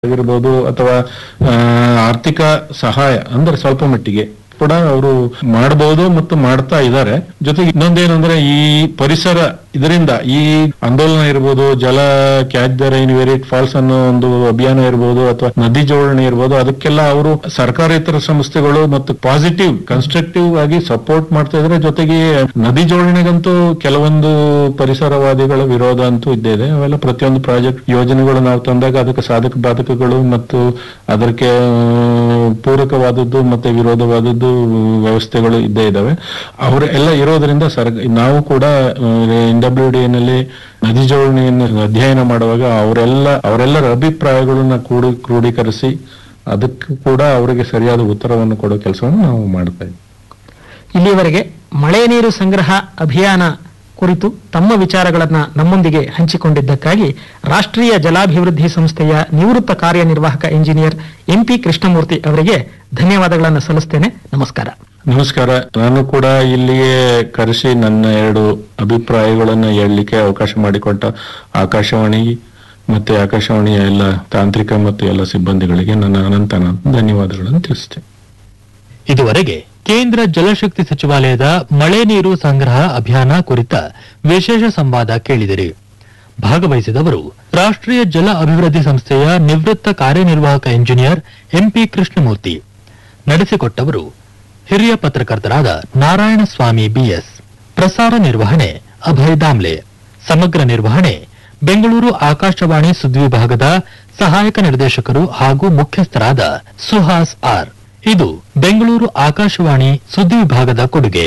ಆಗಿರ್ಬೋದು ಅಥವಾ ಆ, ಆರ್ಥಿಕ ಸಹಾಯ ಅಂದ್ರೆ ಸ್ವಲ್ಪ ಮಟ್ಟಿಗೆ ಕೂಡ ಅವರು ಮಾಡಬಹುದು ಮತ್ತು ಮಾಡ್ತಾ ಇದ್ದಾರೆ ಜೊತೆಗೆ ಇನ್ನೊಂದೇನು ಅಂದ್ರೆ ಈ ಪರಿಸರ ಇದರಿಂದ ಈ ಆಂದೋಲನ ಇರ್ಬೋದು ಜಲ catch the rain where it falls ಅನ್ನೋ ಒಂದು ಅಭಿಯಾನ ಇರ್ಬೋದು ಅಥವಾ ನದಿ ಜೋಡಣೆ ಇರ್ಬೋದು ಅದಕ್ಕೆಲ್ಲ ಅವರು ಸರ್ಕಾರೇತರ ಸಂಸ್ಥೆಗಳು ಮತ್ತು ಪಾಸಿಟಿವ್ ಕನ್ಸ್ಟ್ರಕ್ಟಿವ್ ಆಗಿ ಸಪೋರ್ಟ್ ಮಾಡ್ತಾ ಇದ್ರೆ ಜೊತೆಗೆ ನದಿ ಜೋಡಣೆಗಂತೂ ಕೆಲವೊಂದು ಪರಿಸರವಾದಿಗಳ ವಿರೋಧ ಅಂತೂ ಇದ್ದೇ ಇದೆ ಅವೆಲ್ಲ ಪ್ರತಿಯೊಂದು ಪ್ರಾಜೆಕ್ಟ್ ಯೋಜನೆಗಳು ನಾವು ತಂದಾಗ ಅದಕ್ಕೆ ಸಾಧಕ ಬಾಧಕಗಳು ಮತ್ತು ಅದಕ್ಕೆ ಆ, ಪೂರಕವಾದದ್ದು ಮತ್ತೆ ವಿರೋಧವಾದದ್ದು ವ್ಯವಸ್ಥೆಗಳು ಇದ್ದೇ ಇದಾವೆ ಅವ್ರ ಎಲ್ಲ ಇರೋದ್ರಿಂದ ಸರ್ ನಾವು ಕೂಡ ಎನ್ ಡಬ್ಲ್ಯೂ ಡಿ ನಲ್ಲಿ ನದಿ ಜೋಡಣೆಯನ್ನು ಅಧ್ಯಯನ ಮಾಡುವಾಗ ಅವರೆಲ್ಲ ಅವರೆಲ್ಲರ ಅಭಿಪ್ರಾಯಗಳನ್ನ ಕೂಡಿ ಕ್ರೋಢೀಕರಿಸಿ ಅದಕ್ಕೂ ಕೂಡ ಅವರಿಗೆ ಸರಿಯಾದ ಉತ್ತರವನ್ನು ಕೊಡೋ ಕೆಲಸವನ್ನು ನಾವು ಮಾಡ್ತಾ ಇದ್ದೀವಿ ಇಲ್ಲಿಯವರೆಗೆ ಮಳೆ ನೀರು ಸಂಗ್ರಹ ಅಭಿಯಾನ ಕುರಿತು ತಮ್ಮ ವಿಚಾರಗಳನ್ನ ನಮ್ಮೊಂದಿಗೆ ಹಂಚಿಕೊಂಡಿದ್ದಕ್ಕಾಗಿ ರಾಷ್ಟ್ರೀಯ ಜಲಾಭಿವೃದ್ಧಿ ಸಂಸ್ಥೆಯ ನಿವೃತ್ತ ಕಾರ್ಯನಿರ್ವಾಹಕ ಇಂಜಿನಿಯರ್ ಎಂಪಿ ಕೃಷ್ಣಮೂರ್ತಿ ಅವರಿಗೆ ಧನ್ಯವಾದಗಳನ್ನು ಸಲ್ಲಿಸ್ತೇನೆ ನಮಸ್ಕಾರ ನಮಸ್ಕಾರ ನಾನು ಕೂಡ ಇಲ್ಲಿಗೆ ಕರೆಸಿ ನನ್ನ ಎರಡು ಅಭಿಪ್ರಾಯಗಳನ್ನ ಹೇಳಲಿಕ್ಕೆ ಅವಕಾಶ ಮಾಡಿಕೊಟ್ಟ ಆಕಾಶವಾಣಿ ಮತ್ತೆ ಆಕಾಶವಾಣಿಯ ಎಲ್ಲ ತಾಂತ್ರಿಕ ಮತ್ತು ಎಲ್ಲ ಸಿಬ್ಬಂದಿಗಳಿಗೆ ನನ್ನ ಅನಂತ ಅನಂತ ಧನ್ಯವಾದಗಳನ್ನು ತಿಳಿಸ್ತೇನೆ ಇದುವರೆಗೆ ಕೇಂದ್ರ ಜಲಶಕ್ತಿ ಸಚಿವಾಲಯದ ಮಳೆ ನೀರು ಸಂಗ್ರಹ ಅಭಿಯಾನ ಕುರಿತ ವಿಶೇಷ ಸಂವಾದ ಕೇಳಿದಿರಿ ಭಾಗವಹಿಸಿದವರು ರಾಷ್ಟ್ರೀಯ ಜಲ ಅಭಿವೃದ್ಧಿ ಸಂಸ್ಥೆಯ ನಿವೃತ್ತ ಕಾರ್ಯನಿರ್ವಾಹಕ ಇಂಜಿನಿಯರ್ ಎಂಪಿ ಕೃಷ್ಣಮೂರ್ತಿ ನಡೆಸಿಕೊಟ್ಟವರು ಹಿರಿಯ ಪತ್ರಕರ್ತರಾದ ನಾರಾಯಣ ಸ್ವಾಮಿ ಬಿಎಸ್ ಪ್ರಸಾರ ನಿರ್ವಹಣೆ ಅಭಯ್ ದಾಮ್ಲೆ ಸಮಗ್ರ ನಿರ್ವಹಣೆ ಬೆಂಗಳೂರು ಆಕಾಶವಾಣಿ ಸುದ್ವಿಭಾಗದ ಸಹಾಯಕ ನಿರ್ದೇಶಕರು ಹಾಗೂ ಮುಖ್ಯಸ್ಥರಾದ ಸುಹಾಸ್ ಆರ್ ಇದು ಬೆಂಗಳೂರು ಆಕಾಶವಾಣಿ ಸುದ್ದಿ ವಿಭಾಗದ ಕೊಡುಗೆ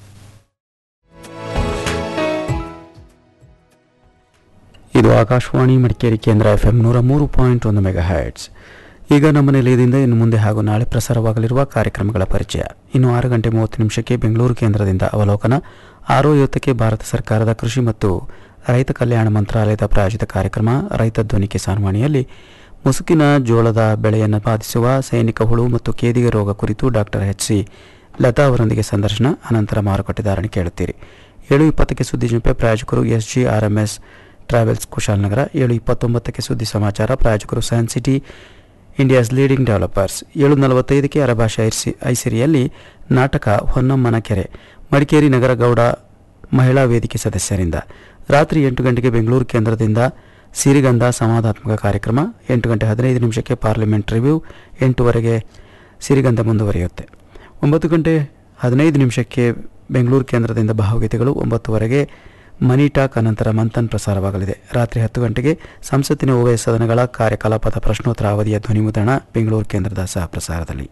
ಇದು ಆಕಾಶವಾಣಿ ಮಡಿಕೇರಿ ಕೇಂದ್ರ ಎಫ್ ಎಂ ನೂರ ಮೂರು ಪಾಯಿಂಟ್ ಒಂದು ಮೆಗಾ ಹ್ಯಾಟ್ಸ್ ಈಗ ನಮ್ಮ ನಿಲಯದಿಂದ ಇನ್ನು ಮುಂದೆ ಹಾಗೂ ನಾಳೆ ಪ್ರಸಾರವಾಗಲಿರುವ ಕಾರ್ಯಕ್ರಮಗಳ ಪರಿಚಯ ಇನ್ನು ಆರು ಗಂಟೆ ಮೂವತ್ತು ನಿಮಿಷಕ್ಕೆ ಬೆಂಗಳೂರು ಕೇಂದ್ರದಿಂದ ಅವಲೋಕನ ಆರು ಐವತ್ತಕ್ಕೆ ಭಾರತ ಸರ್ಕಾರದ ಕೃಷಿ ಮತ್ತು ರೈತ ಕಲ್ಯಾಣ ಮಂತ್ರಾಲಯದ ಪ್ರಾಯೋಜಿತ ಕಾರ್ಯಕ್ರಮ ರೈತ ಧ್ವನಿ ಕಿಸಾನ್ ವಾಣಿಯಲ್ಲಿ ಮುಸುಕಿನ ಜೋಳದ ಬೆಳೆಯನ್ನು ಬಾಧಿಸುವ ಸೈನಿಕ ಹುಳು ಮತ್ತು ಕೇದಿಗೆ ರೋಗ ಕುರಿತು ಡಾಕ್ಟರ್ ಎಚ್ ಸಿ ಲತಾ ಅವರೊಂದಿಗೆ ಸಂದರ್ಶನ ಅನಂತರ ಮಾರುಕಟ್ಟೆ ಧಾರಣೆ ಕೇಳುತ್ತೀರಿ ಏಳು ಇಪ್ಪತ್ತಕ್ಕೆ ಸುದ್ದಿ ಜಂಪೆ ಪ್ರಾಯೋಜಕರು S G R M S travels Kushalnagar ಏಳು ಇಪ್ಪತ್ತೊಂಬತ್ತಕ್ಕೆ ಸುದ್ದಿ ಸಮಾಚಾರ ಪ್ರಾಯೋಜಕರು science city India's leading developers ಏಳು ನಲವತ್ತೈದಕ್ಕೆ ಅರಭಾಷೆ ಐಸಿ ಐಸಿರಿಯಲ್ಲಿ ನಾಟಕ ಹೊನ್ನಮ್ಮನ ಕೆರೆ ಮಡಿಕೇರಿ ನಗರ ಗೌಡ ಮಹಿಳಾ ವೇದಿಕೆ ಸದಸ್ಯರಿಂದ ರಾತ್ರಿ ಎಂಟು ಗಂಟೆಗೆ ಬೆಂಗಳೂರು ಕೇಂದ್ರದಿಂದ ಸಿರಿಗಂಧ ಸಂವಾದಾತ್ಮಕ ಕಾರ್ಯಕ್ರಮ ಎಂಟು ಗಂಟೆ ಹದಿನೈದು ನಿಮಿಷಕ್ಕೆ ಪಾರ್ಲಿಮೆಂಟ್ ರಿವ್ಯೂ ಎಂಟುವರೆಗೆ ಸಿರಿಗಂಧ ಮುಂದುವರಿಯುತ್ತೆ ಒಂಬತ್ತು ಗಂಟೆ ಹದಿನೈದು ನಿಮಿಷಕ್ಕೆ ಬೆಂಗಳೂರು ಕೇಂದ್ರದಿಂದ ಭಾವಗೀತೆಗಳು ಒಂಬತ್ತುವರೆಗೆ ಮನಿ ಟಾಕ್ ಅನಂತರ ಮಂಥನ್ ಪ್ರಸಾರವಾಗಲಿದೆ ರಾತ್ರಿ ಹತ್ತು ಗಂಟೆಗೆ ಸಂಸತ್ತಿನ ಉಭಯ ಸದನಗಳ ಕಾರ್ಯಕಲಾಪದ ಪ್ರಶ್ನೋತ್ತರ ಅವಧಿಯ ಧ್ವನಿಮುದ್ರಣ ಬೆಂಗಳೂರು ಕೇಂದ್ರದ ಸಹ ಪ್ರಸಾರದಲ್ಲಿ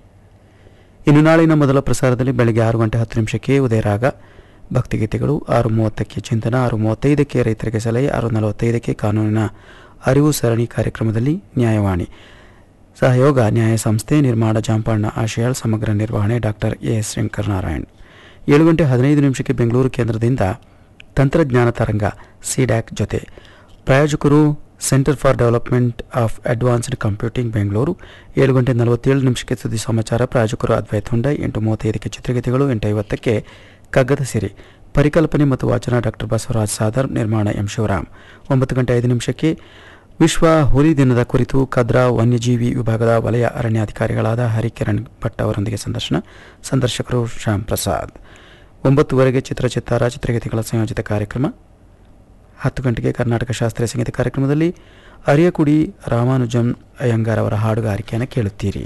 ಇನ್ನು ನಾಳಿನ ಮೊದಲ ಪ್ರಸಾರದಲ್ಲಿ ಬೆಳಗ್ಗೆ ಆರು ಗಂಟೆ ಹತ್ತು ನಿಮಿಷಕ್ಕೆ ಉದಯರಾಗ ಭಕ್ತಿಗೀತೆಗಳು ಆರು ಮೂವತ್ತಕ್ಕೆ ಚಿಂತನ ಆರು ಮೂವತ್ತೈದಕ್ಕೆ ರೈತರಿಗೆ ಸಲಹೆ ಆರು ನಲವತ್ತೈದಕ್ಕೆ ಕಾನೂನಿನ ಅರಿವು ಸರಣಿ ಕಾರ್ಯಕ್ರಮದಲ್ಲಿ ನ್ಯಾಯವಾಣಿ ಸಹಯೋಗ ನ್ಯಾಯ ಸಂಸ್ಥೆ ನಿರ್ಮಾಣ ಜಾಂಪಣ್ಣ ಆಶಯಾಳ್ ಸಮಗ್ರ ನಿರ್ವಹಣೆ ಡಾಕ್ಟರ್ ಎ ಎಸ್ ಶಂಕರನಾರಾಯಣ್ ಏಳು ಗಂಟೆ ಹದಿನೈದು ನಿಮಿಷಕ್ಕೆ ಬೆಂಗಳೂರು ಕೇಂದ್ರದಿಂದ ತಂತ್ರಜ್ಞಾನ ತರಂಗ ಸಿಡ್ಯಾಕ್ ಜೊತೆ ಪ್ರಾಯೋಜಕರು centre for development of advanced computing Bengaluru ಏಳು ಗಂಟೆ ನಲವತ್ತೇಳು ನಿಮಿಷಕ್ಕೆ ಸುದ್ದಿ ಸಮಾಚಾರ ಪ್ರಾಯೋಜಕರು ಅದ್ವೈತ್ ಹುಂಡೈ ಎಂಟು ಮೂವತ್ತೈದಕ್ಕೆ ಚಿತ್ರಗೀತೆಗಳು ಎಂಟು ಐವತ್ತಕ್ಕೆ ಕಗ್ಗದ ಸಿರಿ ಪರಿಕಲ್ಪನೆ ಮತ್ತು ವಾಚನ ಡಾಕ್ಟರ್ ಬಸವರಾಜ್ ಸಾದರ್ ನಿರ್ಮಾಣ ಎಂ ಶಿವರಾಮ್ ಒಂಬತ್ತು ಗಂಟೆ ಐದು ನಿಮಿಷಕ್ಕೆ ವಿಶ್ವ ಹುಲಿ ದಿನದ ಕುರಿತು ಕದ್ರಾ ವನ್ಯಜೀವಿ ವಿಭಾಗದ ವಲಯ ಅರಣ್ಯಾಧಿಕಾರಿಗಳಾದ ಹರಿಕಿರಣ್ ಭಟ್ ಅವರೊಂದಿಗೆ ಸಂದರ್ಶನ ಸಂದರ್ಶಕರು ಶ್ಯಾಮ್ ಪ್ರಸಾದ್ ಒಂಬತ್ತುವರೆಗೆ ಚಿತ್ರಚಿತ್ತಾರ ಚಿತ್ರಗೀತೆಗಳ ಸಂಯೋಜಿತ ಕಾರ್ಯಕ್ರಮ ಹತ್ತು ಗಂಟೆಗೆ ಕರ್ನಾಟಕ ಶಾಸ್ತ್ರೀಯ ಸಂಗೀತ ಕಾರ್ಯಕ್ರಮದಲ್ಲಿ ಅರಿಯಕುಡಿ ರಾಮಾನುಜಂ ಅಯ್ಯಂಗಾರ್ ಅವರ ಹಾಡುಗಾರಿಕೆಯನ್ನು ಕೇಳುತ್ತೀರಿ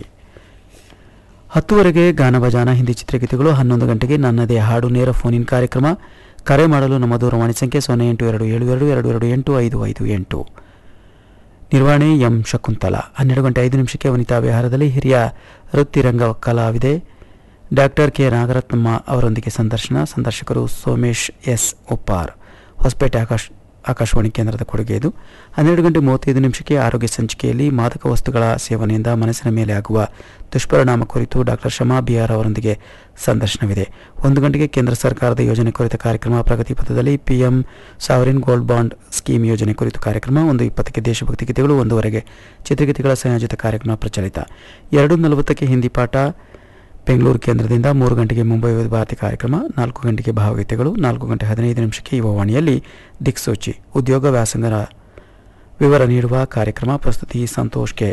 ಹತ್ತುವರೆಗೆ ಗಾನಭಜಾನ ಹಿಂದಿ ಚಿತ್ರಗೀತೆಗಳು ಹನ್ನೊಂದು ಗಂಟೆಗೆ ನನ್ನದೇ ಹಾಡು ನೇರ ಫೋನ್ ಇನ್ ಕಾರ್ಯಕ್ರಮ ಕರೆ ಮಾಡಲು ನಮ್ಮ ದೂರವಾಣಿ ಸಂಖ್ಯೆ ಸೊನ್ನೆ ಎಂಟು ಎರಡು ಏಳು ಎರಡು ಎರಡು ಎರಡು ಎಂಟು ಐದು ಐದು ಎಂಟು ನಿರ್ವಹಣೆ ಎಂ ಶಕುಂತಲ ಹನ್ನೆರಡು ಗಂಟೆ ಐದು ನಿಮಿಷಕ್ಕೆ ವನಿತಾ ವಿಹಾರದಲ್ಲಿ ಹಿರಿಯ ವೃತ್ತಿರಂಗ ಕಲಾವಿದೆ ಡಾಕ್ಟರ್ ಕೆ ನಾಗರತ್ನಮ್ಮ ಅವರೊಂದಿಗೆ ಸಂದರ್ಶನ ಸಂದರ್ಶಕರು ಸೋಮೇಶ್ ಎಸ್ ಉಪ್ಪಾರ್ ಹೊಸಪೇಟೆ ಆಕಾಶ್ ಆಕಾಶವಾಣಿ ಕೇಂದ್ರದ ಕೊಡುಗೆ ಇದು ಹನ್ನೆರಡು ಗಂಟೆ ಮೂವತ್ತೈದು ನಿಮಿಷಕ್ಕೆ ಆರೋಗ್ಯ ಸಂಚಿಕೆಯಲ್ಲಿ ಮಾದಕ ವಸ್ತುಗಳ ಸೇವನೆಯಿಂದ ಮನಸ್ಸಿನ ಮೇಲೆ ಆಗುವ ದುಷ್ಪರಿಣಾಮ ಕುರಿತು ಡಾಕ್ಟರ್ ಶಮಾ ಬಿಆರ್ ಅವರೊಂದಿಗೆ ಸಂದರ್ಶನವಿದೆ ಒಂದು ಗಂಟೆಗೆ ಕೇಂದ್ರ ಸರ್ಕಾರದ ಯೋಜನೆ ಕುರಿತ ಕಾರ್ಯಕ್ರಮ ಪ್ರಗತಿ ಪಥದಲ್ಲಿ PM sovereign gold bond scheme ಯೋಜನೆ ಕುರಿತು ಕಾರ್ಯಕ್ರಮ ಒಂದು ಇಪ್ಪತ್ತಕ್ಕೆ ದೇಶಭಕ್ತಿ ಗೀತೆಗಳು ಒಂದೂವರೆಗೆ ಚಿತ್ರಗೀತೆಗಳ ಸಂಯೋಜಿತ ಕಾರ್ಯಕ್ರಮ ಪ್ರಚಲಿತ ಎರಡು ನಲವತ್ತಕ್ಕೆ ಹಿಂದಿ ಪಾಠ ಬೆಂಗಳೂರು ಕೇಂದ್ರದಿಂದ ಮೂರು ಗಂಟೆಗೆ ಮುಂಬೈ ಭಾರತಿ ಕಾರ್ಯಕ್ರಮ ನಾಲ್ಕು ಗಂಟೆಗೆ ಭಾವಗೀತೆಗಳು ನಾಲ್ಕು ಗಂಟೆ ಹದಿನೈದು ನಿಮಿಷಕ್ಕೆ ಯುವವಾಣಿಯಲ್ಲಿ ದಿಕ್ಸೂಚಿ ಉದ್ಯೋಗ ವ್ಯಾಸಂಗರ ವಿವರ ನೀಡುವ ಕಾರ್ಯಕ್ರಮ ಪ್ರಸ್ತುತಿ ಸಂತೋಷ್ ಕೆ